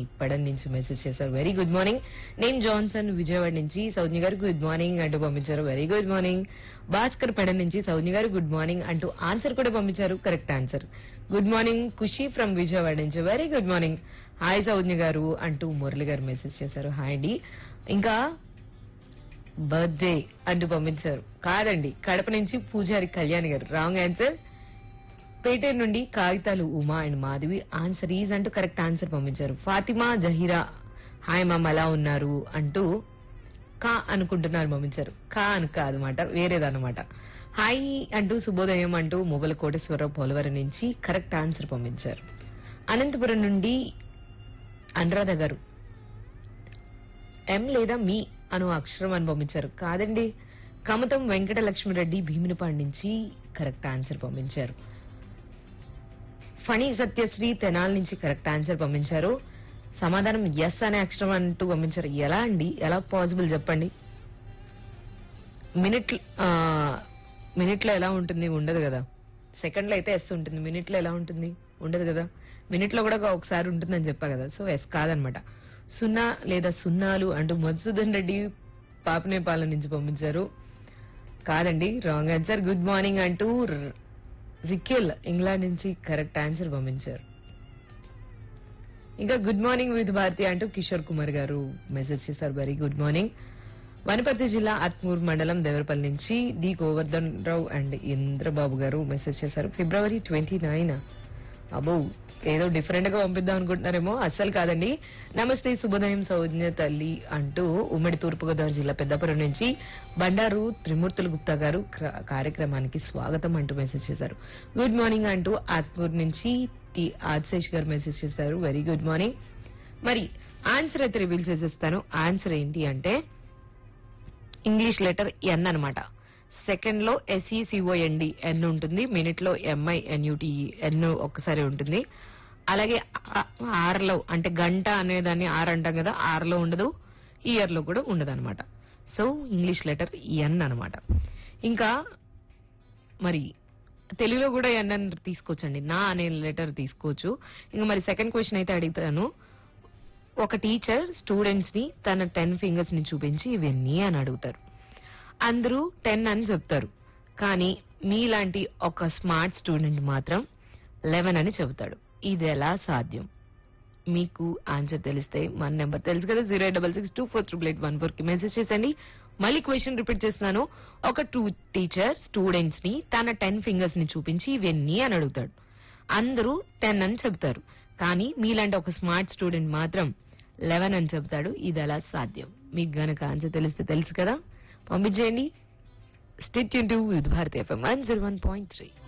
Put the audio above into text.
పెడన్ నుంచి మెసేజ్ చేశారు very good morning నేను జాన్సన్ విజయవాడ నుంచి సౌజ్ఞ గారు గుడ్ మార్నింగ్ అంటూ పంపించారు very good morning Bhaskar Pedana నుంచి సౌజ్ఞ గారు గుడ్ మార్నింగ్ అంటూ ఆన్సర్ కూడా పంపించారు correct answer good morning Khushi from Vijayawada నుంచి very good morning hi Sougna garu అంటూ మురళి గారు మెసేజ్ చేశారు హాయ్ అండి ఇంకా బర్త్డే అంటూ పంపించారు కాదండి కడప నుంచి పూజారి కళ్యాణ్ గారు రాంగ్ ఆన్సర్ పేటేరు నుండి కాగితాలు Uma and Madhavi answer is అంటూ కరెక్ట్ ఆన్సర్ పంపించారు ఫాతిమా జహీరా హాయ్ మామ్ ఎలా ఉన్నారు అంటూ కా అనుకుంటున్నారు పంపించారు కా అని కాదనమాట వేరేదన్నమాట హాయ్ అంటూ శుభోదయం అంటూ మొబైల్ కోటేశ్వరరావు పోలవరం నుంచి కరెక్ట్ ఆన్సర్ పంపించారు అనంతపురం నుండి అనురాధ గారు ఎం లేదా మీ అను అక్షరం అని పంపించారు కాదండి కమతం వెంకట లక్ష్మిరెడ్డి భీమినిపాడు నుంచి కరెక్ట్ ఆన్సర్ పంపించారు ఫణి సత్యశ్రీ తెనాల్ నుంచి కరెక్ట్ ఆన్సర్ పంపించారు సమాధానం ఎస్ అనే అక్షరం అంటూ పంపించారు ఎలా అండి ఎలా పాసిబుల్ చెప్పండి మినిట్ మినిట్ లో ఎలా ఉంటుంది ఉండదు కదా సెకండ్ లో అయితే ఎస్ ఉంటుంది మినిట్ లో ఎలా ఉంటుంది ఉండదు కదా మినిట్ లో కూడా ఒకసారి ఉంటుందని చెప్పా కదా సో ఎస్ కాదనమాట సున్నా లేదా సున్నాలు అంటూ మధుసూదన్ రెడ్డి పాపనేపాలెం నుంచి పంపించారు కాదండి రాంగ్ ఆన్సర్ గుడ్ మార్నింగ్ అంటూ ర- రికెల్ ఇంగ్లాండ్ నుంచి కరెక్ట్ ఆన్సర్ పంపించారు ఇంకా గుడ్ మార్నింగ్ విత్ భారతి అంటూ కిషోర్ కుమార్ గారు మెసేజ్ చేశారు వెరీ గుడ్ మార్నింగ్ వనపర్తి జిల్లా ఆత్మూర్ మండలం దేవరపల్లి నుంచి D Govardhan Rao and Indrababu garu message చేశారు ఫిబ్రవరి ట్వంటీ నైన్ అబో ఏదో డిఫరెంట్ గా పంపిద్దాం అనుకుంటున్నారేమో అస్సలు కాదండి నమస్తే శుభోదయం సౌజ్ఞ తల్లి అంటూ ఉమ్మడి తూర్పుగోదావరి జిల్లా పెద్దపురం నుంచి బండారు త్రిమూర్తుల గుప్తా గారు క్ర- కార్యక్రమానికి స్వాగతం అంటూ మెసేజ్ చేశారు గుడ్ మార్నింగ్ అంటూ ఆత్మూర్ నుంచి టి ఆదిశేష్ గారు మెసేజ్ చేశారు వెరీ గుడ్ మార్నింగ్ మరి ఆన్సర్ అయితే రివీల్ చేసేస్తాను ఆన్సర్ ఏంటి అంటే ఇంగ్లీష్ లెటర్ ఎన్ అన్నమాట సెకండ్ లో ఎస్ఈసిఓఎన్డి ఎన్ ఉంటుంది మినిట్ లో ఎంఐ ఎన్యుటిఈ ఎన్ ఒక్కసారి ఉంటుంది అలాగే ఆ- ఆర్ లో అంటే గంట అనేదాన్ని ఆర్ అంటాం కదా ఆర్ లో ఉండదు ఇయర్ లో కూడా ఉండదు అనమాట సో ఇంగ్లీష్ లెటర్ ఎన్ అన్నమాట ఇంకా మరి తెలుగులో కూడా ఎన్ అని తీసుకోవచ్చండి నా అనే లెటర్ తీసుకోవచ్చు ఇంకా మరి సెకండ్ క్వశ్చన్ అయితే అడుగుతాను ఒక టీచర్ స్టూడెంట్స్ ని తన టెన్ ఫింగర్స్ ని చూపించి ఇవన్నీ అని అడుగుతారు అందరూ టెన్ అని చెప్తారు కానీ మీలాంటి ఒక స్మార్ట్ స్టూడెంట్ మాత్రం లెవెన్ అని చెబుతాడు ఇది ఎలా సాధ్యం మీకు ఆన్సర్ తెలిస్తే మన నెంబర్ తెలుసు కదా zero double six two four triple eight one four కి మెసేజ్ చేసండి మళ్ళీ క్వశ్చన్ రిపీట్ చేస్తున్నాను ఒక టూ టీచర్ స్టూడెంట్స్ ని తన టెన్ ఫింగర్స్ ని చూపించి ఇవన్నీ అని అడుగుతాడు అందరూ టెన్ అని చెప్తారు కానీ మీలాంటి ఒక స్మార్ట్ స్టూడెంట్ మాత్రం లెవెన్ అని చెప్తాడు ఇది ఎలా సాధ్యం మీకు గనక ఆన్సర్ తెలిస్తే తెలుసు కదా పంపించేయండి స్టిచ్ ఇంటూ with Bharati FM one zero one point three